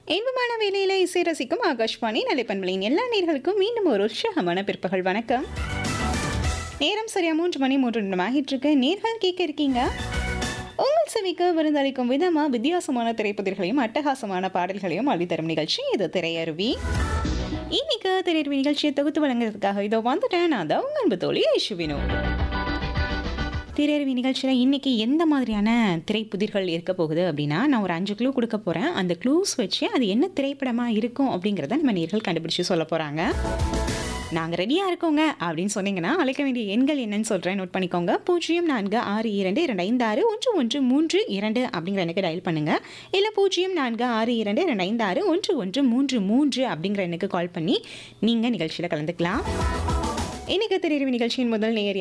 இன்பமான வேலையில இசை ரசிக்கும் ஆகாஷ்வாணி நலைப்பண்பலின் எல்லா நேர்களுக்கும் மீண்டும் ஒரு உற்சாகமான பிற்பகல் வணக்கம் நேரம் சரியா மூன்று மணி மூன்று நிமிடம் ஆகிட்டு இருக்கு நேர்கள் கேட்க இருக்கீங்க உங்கள் செவிக்கு விருந்தளிக்கும் விதமா வித்தியாசமான திரைப்பதிர்களையும் அட்டகாசமான பாடல்களையும் அள்ளித்தரும் நிகழ்ச்சி இது திரையருவி இன்னைக்கு திரையருவி நிகழ்ச்சியை தொகுத்து வழங்குறதுக்காக இதோ வந்துட்டேன் நான் தான் உங்கள் அன்பு தோழி ஐஷுவினோ திரையரவி நிகழ்ச்சியில் இன்றைக்கி எந்த மாதிரியான திரைப்புதிர்கள் இருக்க போகுது அப்படின்னா நான் ஒரு அஞ்சு க்ளூ கொடுக்க போகிறேன் அந்த க்ளூஸ் வச்சு அது என்ன திரைப்படமாக இருக்கும் அப்படிங்கிறத நம்ம நேர்கள் கண்டுபிடிச்சு சொல்ல போகிறாங்க நாங்கள் ரெடியாக இருக்கோங்க அப்படின்னு சொன்னீங்கன்னா அழைக்க வேண்டிய எண்கள் என்னன்னு சொல்கிறேன் நோட் பண்ணிக்கோங்க பூஜ்ஜியம் நான்கு ஆறு இரண்டு இரண்டு ஐந்து ஆறு ஒன்று ஒன்று மூன்று இரண்டு அப்படிங்கிற எனக்கு டயல் பண்ணுங்கள் இல்லை பூஜ்ஜியம் நான்கு ஆறு இரண்டு இரண்டு ஐந்து ஆறு ஒன்று ஒன்று மூன்று மூன்று அப்படிங்கிற எனக்கு கால் பண்ணி நீங்கள் நிகழ்ச்சியில் கலந்துக்கலாம் இன்னைக்கு திரையரவி நிகழ்ச்சியின் முதல் நேயர்